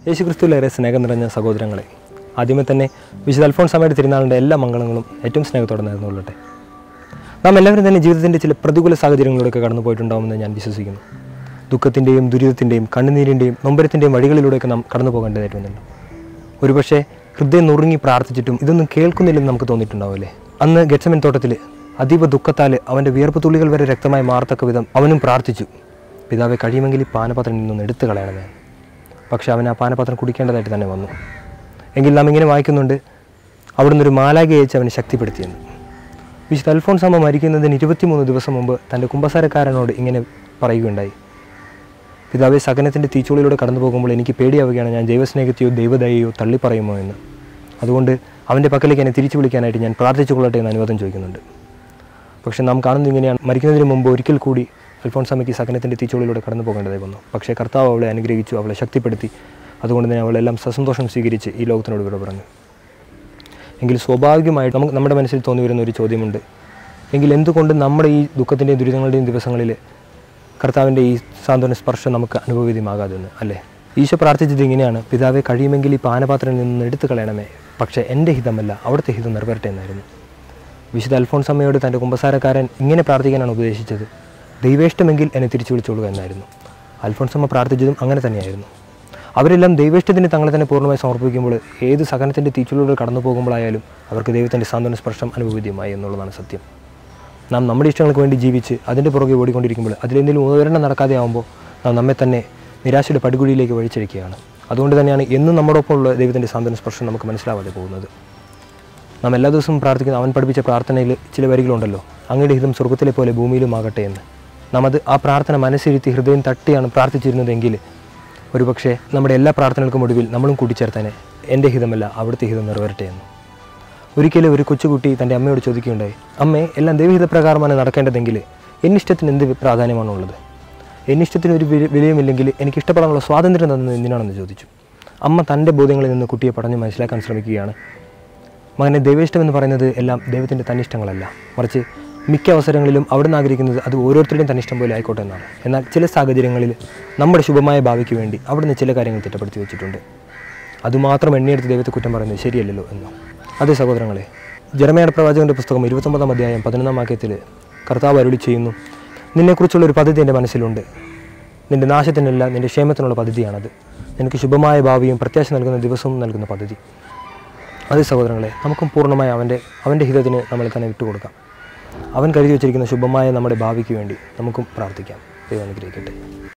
യേശുക്രിസ്തുവിലേറെ സ്നേഹം നിറഞ്ഞ സഹോദരങ്ങളെ ആദ്യമേ തന്നെ വിശുദ്ധ അൽഫോൺസാമയുടെ തിരുനാളിൻ്റെ എല്ലാ മംഗളങ്ങളും ഏറ്റവും സ്നേഹത്തോടെ നേർന്നുകൊള്ളട്ടെ നാം എല്ലാവരും തന്നെ ജീവിതത്തിൻ്റെ ചില പ്രതികൂല സാഹചര്യങ്ങളിലൂടെയൊക്കെ കടന്നു പോയിട്ടുണ്ടാവുമെന്ന് ഞാൻ വിശ്വസിക്കുന്നു ദുഃഖത്തിൻ്റെയും ദുരിതത്തിൻ്റെയും കണ്ണുനീരിൻ്റെയും നൊമ്പരത്തിൻ്റെയും വഴികളിലൂടെയൊക്കെ നാം കടന്നു പോകേണ്ടതായിട്ട് വന്നിട്ടുണ്ട് ഒരുപക്ഷെ ഹൃദയം നുറുങ്ങി പ്രാർത്ഥിച്ചിട്ടും ഇതൊന്നും കേൾക്കുന്നില്ലെന്ന് നമുക്ക് തോന്നിയിട്ടുണ്ടാവില്ലേ അന്ന് ഗച്ചമൻ തോട്ടത്തിൽ അതീവ ദുഃഖത്താൽ അവൻ്റെ വിയർപ്പ് തുള്ളികൾ വരെ രക്തമായി മാറത്തക്ക വിധം അവനും പ്രാർത്ഥിച്ചു പിതാവെ കഴിയുമെങ്കിൽ ഈ പാനപാത്രം നിന്നൊന്ന് എടുത്തു കളയണമേ പക്ഷെ അവൻ ആ പാനപാത്രം കുടിക്കേണ്ടതായിട്ട് തന്നെ വന്നു എങ്കിൽ നാം ഇങ്ങനെ വായിക്കുന്നുണ്ട് അവിടുന്ന് ഒരു മാലാഖ അയച്ച് അവനെ ശക്തിപ്പെടുത്തിയെന്ന് വിശുദ്ധ അൽഫോൺസാമ മരിക്കുന്നതിന് ഇരുപത്തിമൂന്ന് ദിവസം മുമ്പ് തൻ്റെ കുമ്പസാരക്കാരനോട് ഇങ്ങനെ പറയുകയുണ്ടായി പിതാവെ സകനത്തിൻ്റെ തീച്ചുളിലൂടെ കടന്നു പോകുമ്പോൾ എനിക്ക് പേടിയാവുകയാണ് ഞാൻ ദൈവസ്നേഹത്തെയോ ദൈവദയയോ തള്ളിപ്പറയുമോ എന്ന് അതുകൊണ്ട് അവൻ്റെ പക്കലേക്ക് എന്നെ തിരിച്ചു വിളിക്കാനായിട്ട് ഞാൻ പ്രാർത്ഥിച്ചു കൊള്ളട്ടെ എന്ന് അനുവാദം ചോദിക്കുന്നുണ്ട് പക്ഷേ നാം കാണുന്നത് ഇങ്ങനെയാണ് മരിക്കുന്നതിന് മുമ്പ് ഒരിക്കൽ കൂടി അൽഫോൺസാമയ്ക്ക് സകനത്തിൻ്റെ തീച്ചുളിലൂടെ കടന്നു പോകേണ്ടതായി വന്നു പക്ഷേ കർത്താവ് അവളെ അനുഗ്രഹിച്ചു അവളെ ശക്തിപ്പെടുത്തി അതുകൊണ്ട് തന്നെ അവളെല്ലാം സസന്തോഷം സ്വീകരിച്ച് ഈ ലോകത്തിനോട് വിട പറഞ്ഞു എങ്കിൽ സ്വാഭാവികമായിട്ട് നമുക്ക് നമ്മുടെ മനസ്സിൽ തോന്നി വരുന്ന ഒരു ചോദ്യമുണ്ട് എങ്കിൽ എന്തുകൊണ്ട് നമ്മുടെ ഈ ദുഃഖത്തിൻ്റെയും ദുരിതങ്ങളുടെയും ദിവസങ്ങളിൽ കർത്താവിൻ്റെ ഈ സാന്ത്വന സ്പർശം നമുക്ക് അനുഭവവേദ്യമാകാതെന്ന് അല്ലേ ഈശോ പ്രാർത്ഥിച്ചത് ഇങ്ങനെയാണ് പിതാവെ കഴിയുമെങ്കിൽ ഈ പാനപാത്രം നിന്ന് എടുത്തു കളയണമേ പക്ഷേ എൻ്റെ ഹിതമല്ല അവിടുത്തെ ഹിതം നിറവേറട്ടെ എന്നായിരുന്നു വിശുദ്ധ അൽഫോൺസമ്മയോട് തൻ്റെ കുമ്പസാരക്കാരൻ ഇങ്ങനെ പ്രാർത്ഥിക്കാനാണ് ഉപദേശിച്ചത് ദൈവേഷ്ടമെങ്കിൽ എന്നെ തിരിച്ചു വിളിച്ചോളുക എന്നായിരുന്നു അൽഫോൺസമ്മ പ്രാർത്ഥിച്ചതും അങ്ങനെ തന്നെയായിരുന്നു അവരെല്ലാം ദൈവേഷ്ടത്തിന് തങ്ങളെ തന്നെ പൂർണ്ണമായി സമർപ്പിക്കുമ്പോൾ ഏത് സഹനത്തിൻ്റെ തീച്ചുള്ളിലൂടെ കടന്നു പോകുമ്പോഴായാലും അവർക്ക് ദൈവത്തിൻ്റെ സാന്ത്വന സ്പർശം അനുഭവവേദ്യമായി എന്നുള്ളതാണ് സത്യം നാം നമ്മുടെ ഇഷ്ടങ്ങൾക്ക് വേണ്ടി ജീവിച്ച് അതിൻ്റെ പുറകെ ഓടിക്കൊണ്ടിരിക്കുമ്പോൾ അതിലെന്തെങ്കിലും ഉപകരണം നടക്കാതെ ആകുമ്പോൾ നാം നമ്മെ തന്നെ നിരാശയുടെ പടുകുഴിയിലേക്ക് വഴിച്ചടിക്കുകയാണ് അതുകൊണ്ട് തന്നെയാണ് എന്നും നമ്മോടൊപ്പമുള്ള ദൈവത്തിൻ്റെ സാന്ത്വന സ്പർശം നമുക്ക് മനസ്സിലാവാതെ പോകുന്നത് നാം എല്ലാ ദിവസവും പ്രാർത്ഥിക്കുന്ന അവൻ പഠിപ്പിച്ച പ്രാർത്ഥനയിൽ ചില വരികളുണ്ടല്ലോ അങ്ങയുടെ ഹിതം സ്വർഗത്തിലെ പോലെ ഭൂമിയിലുമാകട്ടെ എന്ന് നാം അത് ആ പ്രാർത്ഥന മനസ്സിരുത്തി ഹൃദയം തട്ടിയാണ് പ്രാർത്ഥിച്ചിരുന്നതെങ്കിൽ ഒരുപക്ഷെ നമ്മുടെ എല്ലാ പ്രാർത്ഥനകൾക്കും ഒടുവിൽ നമ്മളും കൂട്ടിച്ചേർത്തേനെ എൻ്റെ ഹിതമല്ല അവിടുത്തെ ഹിതം നിറവേറട്ടെ എന്ന് ഒരിക്കലും ഒരു കൊച്ചുകുട്ടി തൻ്റെ അമ്മയോട് ചോദിക്കുകയുണ്ടായി അമ്മേ എല്ലാം ദൈവഹിതപ്രകാരമാണ് നടക്കേണ്ടതെങ്കിൽ എന്നിഷ്ടത്തിന് എന്ത് പ്രാധാന്യമാണുള്ളത് എന്നിഷ്ടത്തിന് ഒരു വില- വിലയുമില്ലെങ്കിൽ എനിക്ക് ഇഷ്ടപ്പെടാനുള്ള സ്വാതന്ത്ര്യം തന്നത് എന്തിനാണെന്ന് ചോദിച്ചു അമ്മ തൻ്റെ ബോധ്യങ്ങളിൽ നിന്ന് കുട്ടിയെ പഠനം മനസ്സിലാക്കാൻ ശ്രമിക്കുകയാണ് മകനെ ദൈവേഷ്ടം എന്ന് പറയുന്നത് എല്ലാം ദൈവത്തിൻ്റെ തന്നിഷ്ടങ്ങളല്ല മറിച്ച് മിക്ക അവസരങ്ങളിലും അവിടുന്ന് ആഗ്രഹിക്കുന്നത് അത് ഓരോരുത്തരുടെയും തന്നിഷ്ടം പോലെ ആയിക്കോട്ടെ എന്നാണ് എന്നാൽ ചില സാഹചര്യങ്ങളിൽ നമ്മുടെ ശുഭമായ ഭാവിക്ക് വേണ്ടി അവിടുന്ന് ചില കാര്യങ്ങൾ തിട്ടപ്പെടുത്തി വെച്ചിട്ടുണ്ട് അതുമാത്രം എണ്ണിയെടുത്ത് ദൈവത്തെ കുറ്റം പറയുന്നത് ശരിയല്ലല്ലോ എന്ന് അതേ സഹോദരങ്ങളെ ജർമ്മയുടെ പ്രവാചകൻ്റെ പുസ്തകം ഇരുപത്തൊമ്പതാം അധ്യായം പതിനൊന്നാം വാക്യത്തിൽ കർത്താവ് അരുളി ചെയ്യുന്നു നിന്നെക്കുറിച്ചുള്ള ഒരു പദ്ധതി എൻ്റെ മനസ്സിലുണ്ട് നിൻ്റെ നാശത്തിനല്ല നിൻ്റെ ക്ഷേമത്തിനുള്ള പദ്ധതിയാണത് നിനക്ക് ശുഭമായ ഭാവിയും പ്രത്യാശ നൽകുന്ന ദിവസവും നൽകുന്ന പദ്ധതി അതേ സഹോദരങ്ങളെ നമുക്കും പൂർണ്ണമായി അവൻ്റെ അവൻ്റെ ഹിതത്തിന് നമ്മളെ തന്നെ വിട്ടുകൊടുക്കാം അവൻ കരുതി വച്ചിരിക്കുന്ന ശുഭമായ നമ്മുടെ ഭാവിക്ക് വേണ്ടി നമുക്കും പ്രാർത്ഥിക്കാം ദൈവം അനുഗ്രഹിക്കട്ടെ